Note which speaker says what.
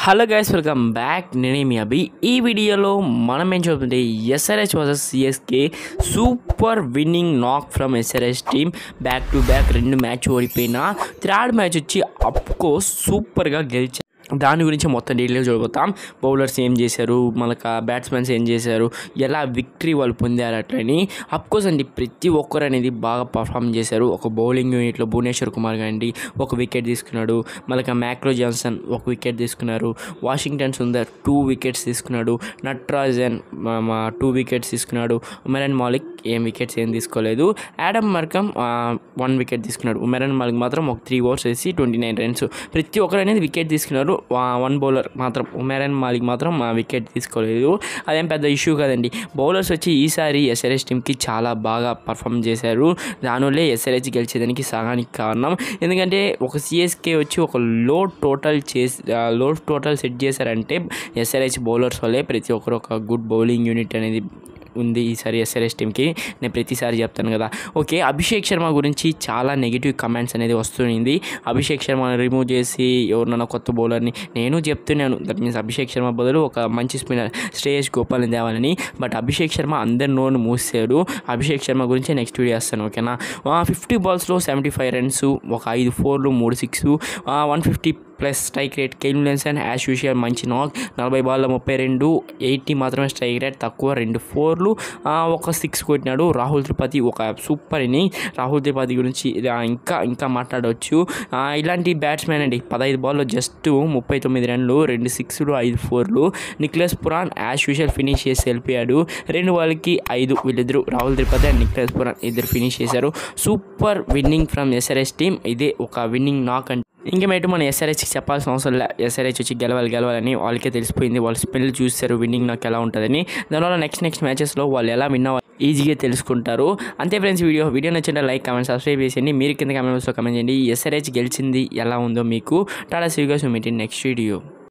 Speaker 1: hello guys welcome back నేనే మీ అభి ఈ వీడియోలో మనం ఏం చూస్తుంటే SRH versus CSK super winning knock from SRH team back to back రెండు మ్యాచ్ ఓడిపోయినా థర్డ్ మ్యాచ్ వచ్చి అప్కోర్స్ సూపర్గా గెలిచారు దాని గురించి మొత్తం డీటెయిల్గా చూడబోతాం బౌలర్స్ ఏం చేశారు మనకు బ్యాట్స్మెన్స్ ఏం చేశారు ఎలా విక్టరీ వాళ్ళు పొందారు అట్లని అఫ్కోర్స్ అండి ప్రతి ఒక్కరు అనేది బాగా పర్ఫామ్ చేశారు ఒక బౌలింగ్ యూనిట్లో భువనేశ్వర్ కుమార్ గాండి ఒక వికెట్ తీసుకున్నాడు మళ్ళీ మ్యాక్రో జాన్సన్ ఒక వికెట్ తీసుకున్నారు వాషింగ్టన్ సుందర్ టూ వికెట్స్ తీసుకున్నాడు నట్రాజన్ టూ వికెట్స్ తీసుకున్నాడు ఉమెరన్ మాలిక్ ఏం వికెట్స్ ఏం తీసుకోలేదు యాడమ్ మర్కమ్ వన్ వికెట్ తీసుకున్నాడు ఉమెరన్ మాలిక్ మాత్రం ఒక త్రీ ఓవర్స్ వేసి ట్వంటీ నైన్ రన్స్ ప్రతి ఒక్కరు అనేది వికెట్ తీసుకున్నారు వన్ బౌలర్ మాత్రం ఉమెరన్ మాలిక్ మాత్రం వికెట్ తీసుకోలేదు అదేం పెద్ద ఇష్యూ కదండి బౌలర్స్ వచ్చి ఈసారి ఎస్ఆర్హెచ్ టీంకి చాలా బాగా పర్ఫామ్ చేశారు దానివల్లే ఎస్ఆర్హెచ్ గెలిచేదానికి సగానికి కారణం ఎందుకంటే ఒక సిఎస్కే వచ్చి ఒక లో టోటల్ చేసి లో టోటల్ సెట్ చేశారంటే ఎస్ఆర్హెచ్ బౌలర్స్ వల్లే ప్రతి ఒక్కరు ఒక గుడ్ బౌలింగ్ యూనిట్ అనేది ఉంది ఈసారి ఎస్ఆర్ఎస్ టీంకి నేను ప్రతిసారి చెప్తాను కదా ఓకే అభిషేక్ శర్మ గురించి చాలా నెగిటివ్ కమెంట్స్ అనేది వస్తుంది అభిషేక్ శర్మ రిమూవ్ చేసి ఎవరినైనా కొత్త బౌలర్ని నేను చెప్తున్నాను దట్ మీన్స్ అభిషేక్ శర్మ బదులు ఒక మంచి స్పిన్నర్ శ్రేయస్ గోపాల్ని తేవాలని బట్ అభిషేక్ శర్మ అందరి నోను మూసాడు అభిషేక్ శర్మ గురించి నెక్స్ట్ వీడియో వస్తాను ఓకేనా ఫిఫ్టీ బాల్స్లో సెవెంటీ ఫైవ్ రన్స్ ఒక ఐదు ఫోర్లు మూడు six one fifty plus strike rate Kane Williamson as usual మంచి నాక్ నలభై బాల్లో ముప్పై రెండు ఎయిటీ మాత్రమే స్ట్రైక్ రేట్ తక్కువ రెండు ఫోర్లు ఒక సిక్స్ కొట్టినాడు రాహుల్ త్రిపాఠి ఒక సూపర్ ఇన్నింగ్ రాహుల్ త్రిపాఠి గురించి ఇంకా ఇంకా మాట్లాడవచ్చు ఇలాంటి బ్యాట్స్మెన్ అండి పదహైదు బాల్లో జస్ట్ ముప్పై తొమ్మిది రన్లు రెండు సిక్స్లు ఐదు ఫోర్లు Nicholas Pooran as usual finish చేసి వెళ్ళిపోయాడు రెండు వాళ్ళకి ఐదు వీళ్ళిద్దరు Rahul Tripathi and Nicholas Pooran ఇద్దరు ఫినిష్ చేశారు super winning from SRH team ఇదే ఒక విన్నింగ్ నాక్ అంటే ఇంకేమైతే మన ఎస్ఆర్హెచ్కి చెప్పాల్సిన అవసరం లే ఎస్ఆర్హెచ్ వచ్చి గెలవాలి గెలవాలని వాళ్ళకే తెలిసిపోయింది వాళ్ళు స్పెల్ చూస్తారు విన్నింగ్ నాకు ఎలా ఉంటుందని దానివల్ల నెక్స్ట్ నెక్స్ట్ మ్యాచెస్లో వాళ్ళు ఎలా విన్ అవ్వాలి ఈజీగా తెలుసుకుంటారు అంతే ఫ్రెండ్స్ వీడియో వీడియో నచ్చింటే లైక్ కామెంట్ సబ్స్క్రైబ్ చేసేయండి మీరు కింద కామెంట్స్లో కామెంట్ చేయండి ఎస్ఆర్హెచ్ గెలిచింది ఎలా ఉందో మీకు టాటా సీగాస్ మీటింగ్ నెక్స్ట్ వీడియో